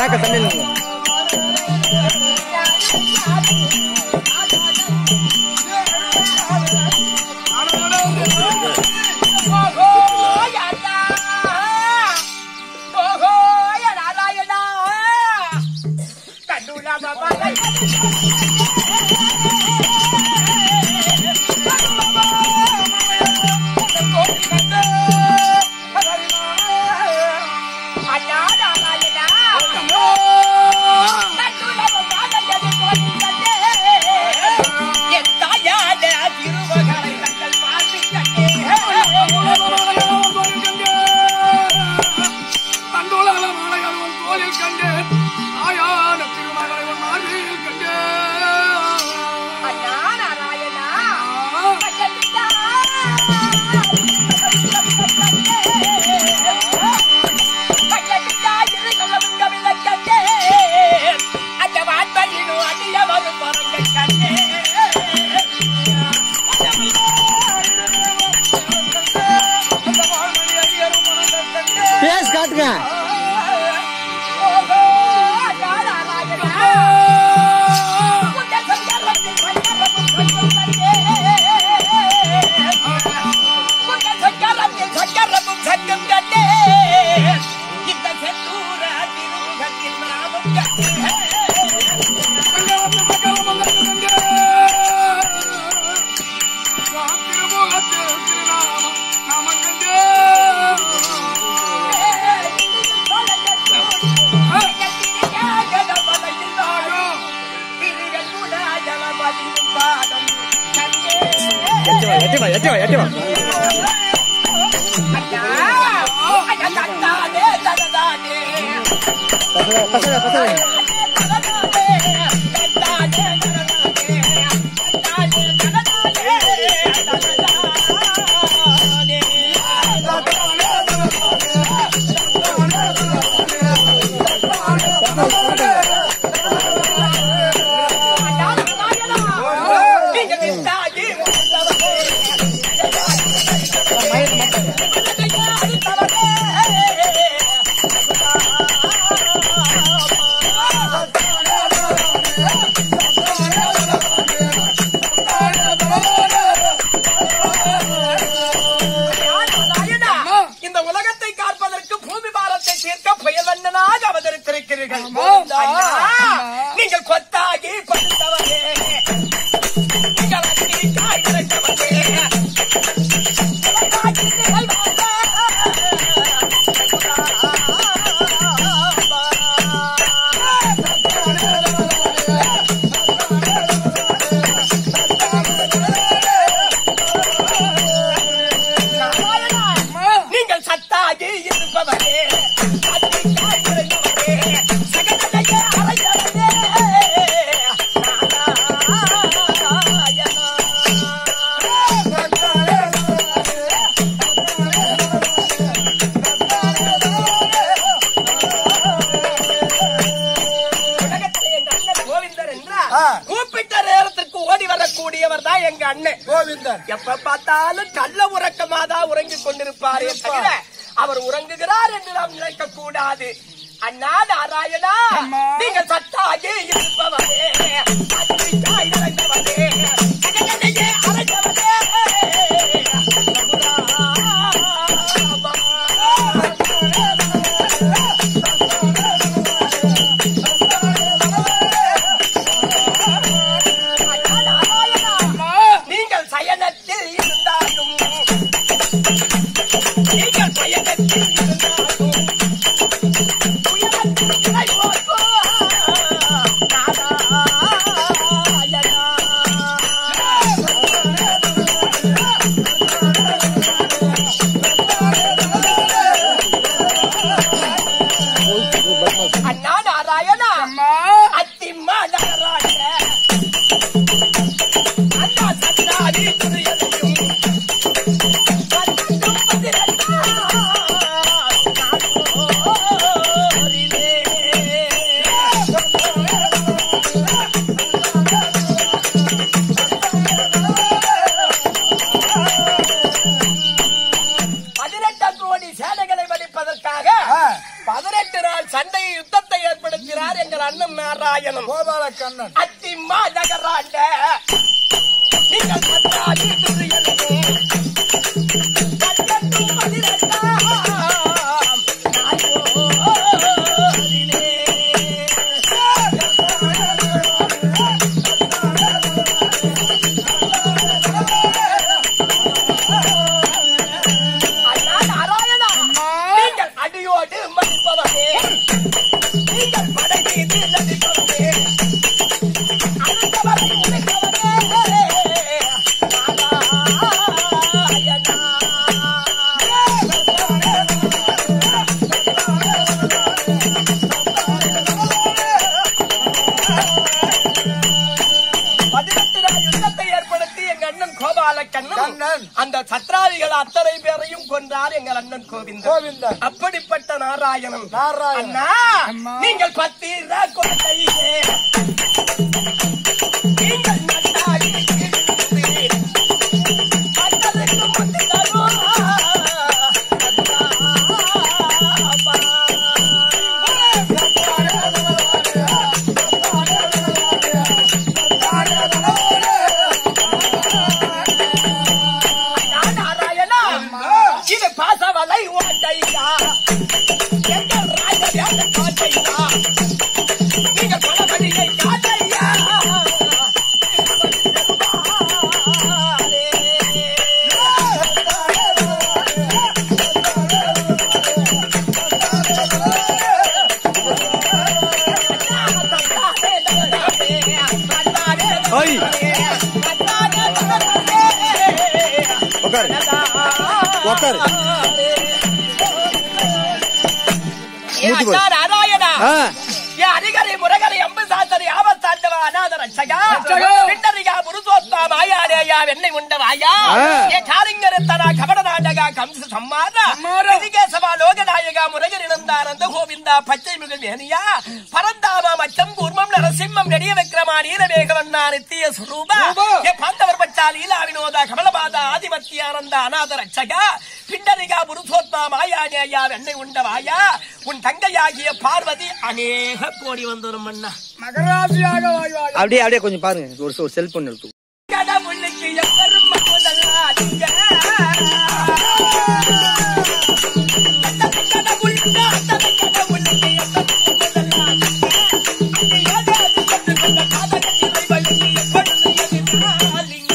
பேக்க தண்ணியில் பேஸ் காட்டுங்க எட்டி வா எட்டி வா எட்டி வா பசங்க பசங்க பசங்க இந்த உலகத்தை காப்பதற்கு பூமி பாரத்தை தீர்க்க புயல்வண்ணனாக அவதரித்திருக்கிறீர்கள் அண்ணா, நீங்கள் கொத்தாகி படுத்தவரே நீங்கள் அக்னி காய் இறைத்தவரே. நீங்கள் சத்தாகி இருப்பவரே அக்னி காய் இறைத்தவரே. சகலதையே அறைந்தவரே. உலகத்திலே எங்க அண்ணன் கோவிந்தர் என்றால் கூப்பிட்ட நேரத்திற்கு ஓடி வரக்கூடியவர் தான் எங்க அண்ணன் கோவிந்தன் எப்ப பார்த்தாலும் கள்ள உறக்கமா தான் உறங்கிக் கொண்டிருப்பாரே தவிர அவர் உறங்குகிறார் என்று நாம் நினைக்க கூடாது அண்ணா நாராயணா நீங்கள் சத்தாகி இருப்பவரே அக்னிக்காய் இறங்குவதே, சகலதையே அறைந்தவரே. அண்ணா நாராயணா, நீங்கள் சயனத்தில் இருந்தாலும் நீங்கள் பயணத்தில் இருந்தாலும் உயரத்தில் போகும் நாராயணா. யுத்தத்தை ஏற்படுத்தி எங்க அண்ணன் கோபால கண்ணன். கண்ணன் அந்த சத்ராதிகள் அத்தனை பேரையும் கொன்றார் எங்கள் அண்ணன் கோவிந்தன் கோவிந்தன். அப்படிப்பட்ட நாராயணன் நாராயணன். அண்ணா நீங்கள் பத்தீர கொண்டையே நீங்கள் நன்றாக இருக்கிறீர். மன்னருக்கு முத்தி தருவா. நாராயணா இது பாசவலை ஓட்டையா எங்கள் ராஜவியாக காட்டையா நீங்க பணபடியை காட்டையா ஓய். உட்காரு. உட்காரு. ஏ மூச்சு போடு. அண்ணா நாராயணா ஆ, ஏ அரிகரை முரகரை அம்பு சாத்தரி ஆபத்தாண்டவ அநாத ரட்சகா பின்னரிகா புருஷோத்தா மாயாடேயா வெண்ணை உண்டவாயா ஆ. ஏ காலிங்கரத்தனா கபட நாடகா கம்ச சம்மார விதிகேசவா லோகநாயகா முரகரினந்தானந்த கோவிந்தா பச்சை மிகு மேனியா பரந்தாமா மச்சம் கூர்மம் நரசிம்மம் நெடிய விக்ரமா நீரவேகவண்ணா நித்திய சுரூபா ஏ பாண்டவர் பச்சா லீலா வினோதா கமலபாதா ஆதிமத்தியானந்த அநாத ரட்சகா பிண்டரிகா புருஷோத்தா மாயாடேயா வெண்ணை உண்டவாயா உன் தங்கையாகிய பார்வதி அநேக கோடி வந்துடும் அண்ணா மகராசியாக வாய்வாய் அப்படியே அப்படியே கொஞ்சம் பாருங்க ஒரு ஒரு செல்போன் எடுத்து கடவுளுக்கு எப்பெரும் முதலாளிங்க கடவுளுக்கு அத்தனை கடவுளுக்கு எப்பெரும் முதலாளிங்க அங்கே ஏதாவது கொண்டு கொண்ட காதகத்தை வழிக்கு எப்பொழுது எதிர்த்தாலிங்க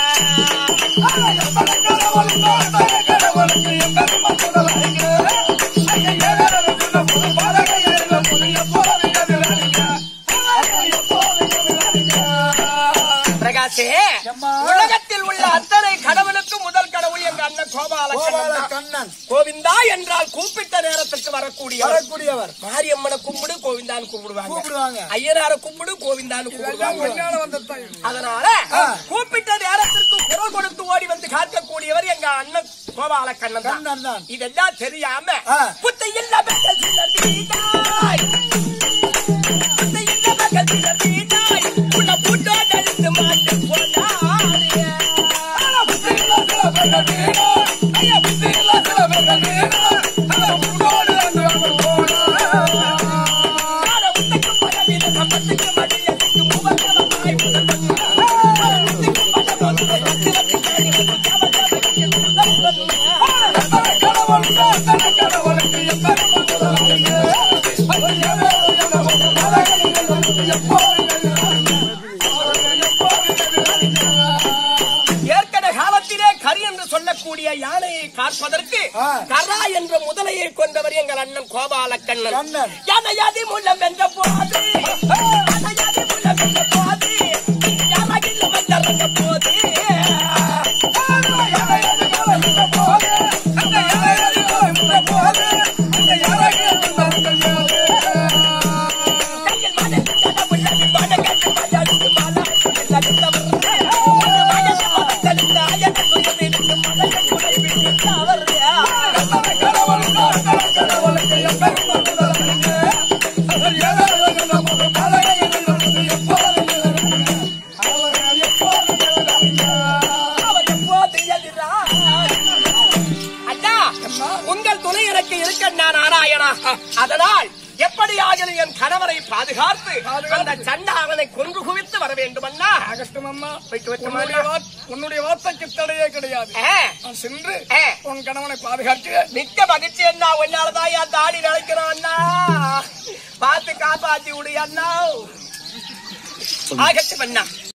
பிரகாஷே உலகத்தில் உள்ள அத்தனை கடவுளுக்கு முதல் கடவுள் எங்க அண்ணன் கோபால கோபால கண்ணன் கண்ணன் கோவிந்தா என்றால் கூப்பிட்ட நேரத்துக்கு வரக்கூடிய வரக்கூடியவர் மாரியம்மனை கும்பிடு கோவிந்தான்னு கூப்பிடுவாங்க கூப்பிடுவாங்க. ஐயனார கும்பிடு கோவிந்தான்னு கூப்பிடுவாங்க முன்னால வந்த தாய். அதனால கூப்பிட்ட நேரத்திற்கு குரல் கொடுத்து ஓடி வந்து காக்கக்கூடியவர் எங்க அண்ணன் கோபால கண்ணன் கண்ணன் தான். இதெல்லாம் தெரியாம ஆ. புத்தையில் மக்கள் சிலர் வீடாய் புத்தையில் மக்கள் சிலர் வீடாய் உள்ள பூட்டோடு அழித்து மாட்டு போனாரே ஏற்கனவே காலத்திலே கரி என்று சொல்லக்கூடிய யானையை காப்பதற்கு ஆ. கரா என்ற முதலையை கொண்டவர் எங்கள் அண்ணன் கோபால கண்ணன் கண்ணன். யானையாதி மூலம் வென்ற போது யானையாதி மூலம் வென்ற போது யானையில் வந்தறங்க போது கையில் மலை கடவுள் அடி மலை கட்டு மலையாளுக்கு மலை லலிதவர் மயக்க மதங்களுக்கு அயன துயரிற்கு மலை குலை விட்டு அவர் அவர் எப்போது எதிராய். அண்ணா, உங்கள் துணை எனக்கு இருக்க நான் நாராயணா அதனால் எப்படியாகிலும் என் கணவரை பாதுகாத்து அந்த சண்டாளனை கொன்று குவித்து வர வேண்டும் அண்ணா கஷ்டமம்மா போயிட்டு வரட்டுமா உன்னுடைய அண்ணா? வார்த்- உன்னுடைய வார்த்தைக்கு தடையே கிடையாது ஆ, நான் சென்று ஆ. உன் கணவனை பாதுகாத்து மிக்க மகிழ்ச்சி அண்ணா உன்னாலதான் என் தாடி நினைக்கிறோம் அண்ணா பார்த்து காப்பாத்தி விடு அண்ணா ஆகட்டும் அண்ணா